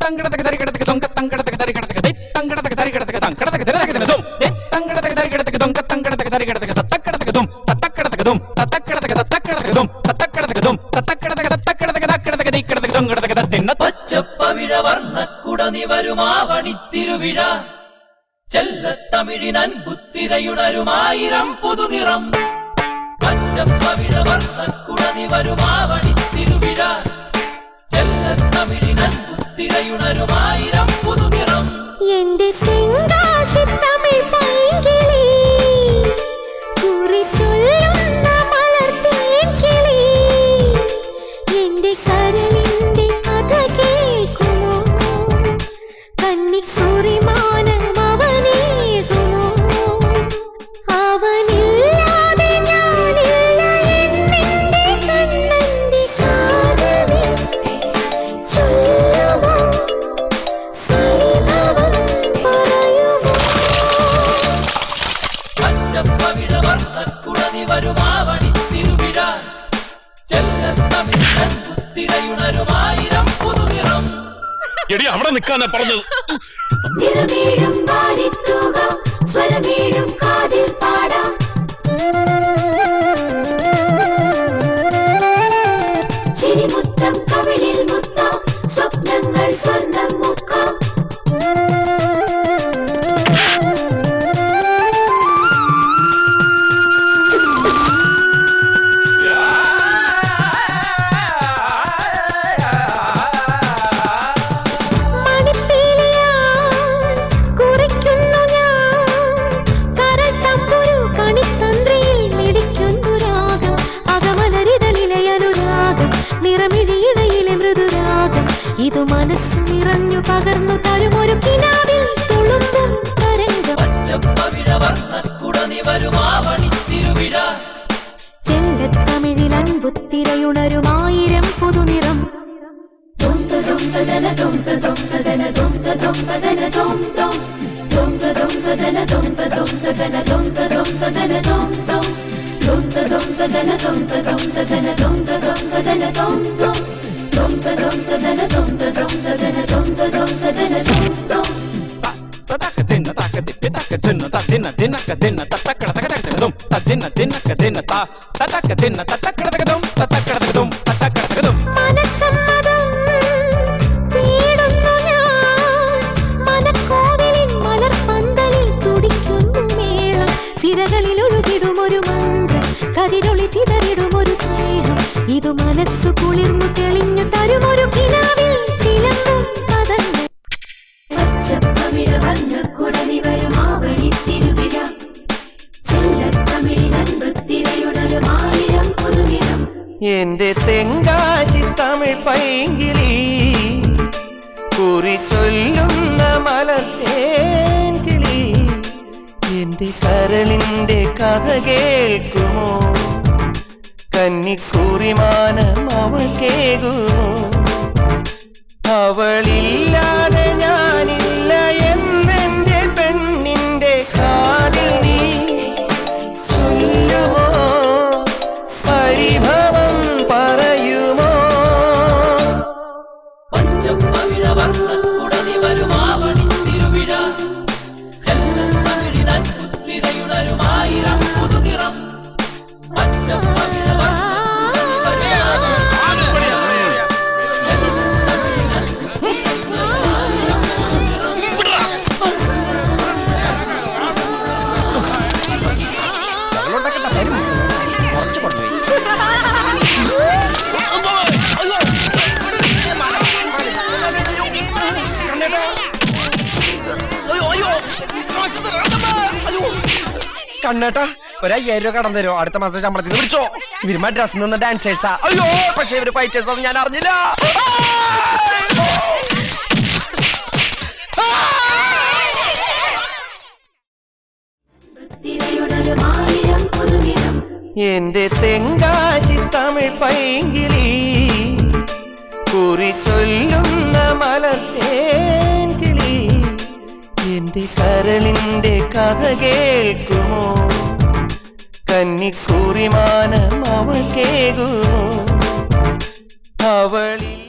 തങ്കടത്തക തരികടത്തക തൊങ്ക തങ്കടത്തക തരികടത്തക ദേ തങ്കടത്തക തരികടത്തക തങ്കടത്തക തരികടത്തക തും ദേ തങ്കടത്തക തരികടത്തക തൊങ്ക തങ്കടത്തക തരികടത്തക തത്തക്കടത്തക തും തത്തക്കടത്തക തും തത്തക്കടത്തക തത്തക്കടത്തക തും തത്തക്കടത്തക തും തത്തക്കടത്തക തത്തക്കടത്തക തക്കടത്തക ദീക്കടത്തക തൊങ്കടത്തക തത്തിന്ന പച്ചപ്പവിഴ വർണ്ണക്കുട നിവരുമാവണിത്തിരുവിഴ ചെല്ലത്തമിഴിനൻ ബുത്തിരയുണരുമായിരം പുതുനിറം പച്ചപ്പവിഴ വർണ്ണക്കുട നിവരുമാവണിത്തിരുവിഴ ചെല്ലത്തമിഴിനൻ ബുത്തിരയുണരുമായിരം പുതുനിറം എന്റെ തെങ്കാശി തമിഴ് പൈങ്കിളി കുറിച്ചൊല്ലുന്ന മലർത്തേൻ കിളി എന്റെ കരളിന്റെ കഥ കേൾക്കുമോ കന്നിക്കുറിമാനം അവനേകുമോ അവനില്ലാതെ ഞാനില്ല എന്നെന്റെ കണ്ണന്റെ കാതലേ ചൊല്ലുമോ സരിഗമം പറയുമോ പച്ചപ്പവിഴ വർണ്ണക്കുട നിവരുമാവണിത്തിരുവിഴ ചെല്ലത്തമിഴിനൻ ബുത്തിരയുണരുമായിരം പുതുനിറം എടി അവിടെ നിൽക്കാനാ പറഞ്ഞത് നിറമേഴും വാരിത്തൂക സ്വരമേഴും കാതിൽ പാടാം ചിരിമുത്തം കവിളിൽ മുത്താം സ്വപ്നങ്ങൾ സ്വർണം മുക്കാം മണിപ്പീലിയാൽ കുറിക്കുന്നു ഞാൻ കരൾ തമ്പുരു കണിത്തന്ത്രിയിൽ മിടിക്കുന്നു രാഗം അകമലരിതളിലെ അനുരാഗം നിറമിഴിയിടയിലെ മൃദുരാഗം ഇതു മനസ്സ് നിറഞ്ഞു പകർന്നു തരുമൊരു കിനാവിൽ തുളുമ്പും തരംഗം പച്ചപ്പവിഴ വർണ്ണക്കുട നിവരുമാവണിത്തിരുവിഴ ചെല്ലത്തമിഴിൽ അൻപുത്തിരയുണരുമായിരം പുതുനിറം ദുംത ദുംതദന ദുംത ദുംതദന ദുംത ദുംതദന ദും ദും ദുംത ദുംതദന ദുംത ദുംതദന ദുംത ദുംതദന ദും ദും ദുംത ദുംതദന ദുംത ദുംതദന ദുംത ദുംതദന ദും ദും ദുംത ദുംതദന ദുംത ദുംതദന ദുംത ദുംതദന ദും ദും തതക തിന്ന തക ദിപ്പി തക തിന്ന തതിന്ന തിന്നക തിന്ന തത്തക്കടതക തക തും തതിന്ന തിന്നക തിന്ന ത തതക തിന്ന തത്തക്കടതക തും തത്തക്കടതക തും തത്തക്കടതക തും മനസ്സമ്മതം തേടുന്നു ഞാൻ മനക്കോവിലിൻ മലർപ്പന്തലിൽ തുടിക്കുന്നു മേളം സിരകളിൽ ഒഴുകിടും ഒരു മന്ത്രം കതിരൊളി ചിതറിടും ഒരു സ്നേഹം ഇതു മനസ്സു കുളിർന്നു തെളിഞ്ഞു തരുമൊരു കിനാവിൽ ചിലമ്പും പദങ്ങൾ പച്ചത്തമിഴ വർണ്ണക്കുടലി വരും ആവണി തിരുവിഴ ചെല്ലത്തമിഴിൽ അൻപത്തിരയുണരും ആയിരം പുതുനിറം എന്റെ തെങ്കാശി തമിഴ് പൈങ്കിളി കുറി ചൊല്ലുന്ന മലർത്തേൻ കിളി എന്റെ കരളിന്റെ കഥ കേൾക്കുമോ കന്നിക്കൂറിമാനം അവൾ കേകുമോ അവളില്ലാതെ ഞാനില്ല എന്നെന്റെ പെണ്ണിന്റെ കാതിൽ നീ ചൊല്ലുമോ പരിഭവം പറയുമോ പച്ചപ്പവിഴ വർണ്ണക്കുട നിവരുമാവണിത്തിരുവിഴ ചെല്ലത്തമിഴിനൻ ബുത്തിരയുണരുമായിരം പുതുനിറം പച്ചപ്പവിഴ വർണ്ണക്കുട നിവരുമാവണിത്തിരുവിഴ ചെല്ലത്തമിഴിനൻ ബുത്തിരയുണരുമായിരം പുതുനിറം കണ്ണേട്ടാ ഒരു അയ്യായിരം രൂപ കടം തരുമോ അടുത്ത മാസം ശമ്പളത്തിൽ പിടിച്ചോ ഇവര് മദ്രാസിൽ നിന്ന് ഡാൻസേഴ്സാ അയ്യോ പക്ഷെ ഇവര് ഫൈറ്റേഴ്സ് ഞാൻ അറിഞ്ഞില്ല തിരയുണരും ആയിരം പുതുനിറം എന്റെ തെങ്കാശി തമിഴ് പൈങ്കിളി കുറി ചൊല്ലുന്ന മലർത്തേൻ കിളി എന്റെ കരളിന്റെ കഥ കേൾക്കുമോ കന്നിക്കൂറിമാനം അവൾ കേകുമോ അവളിൽ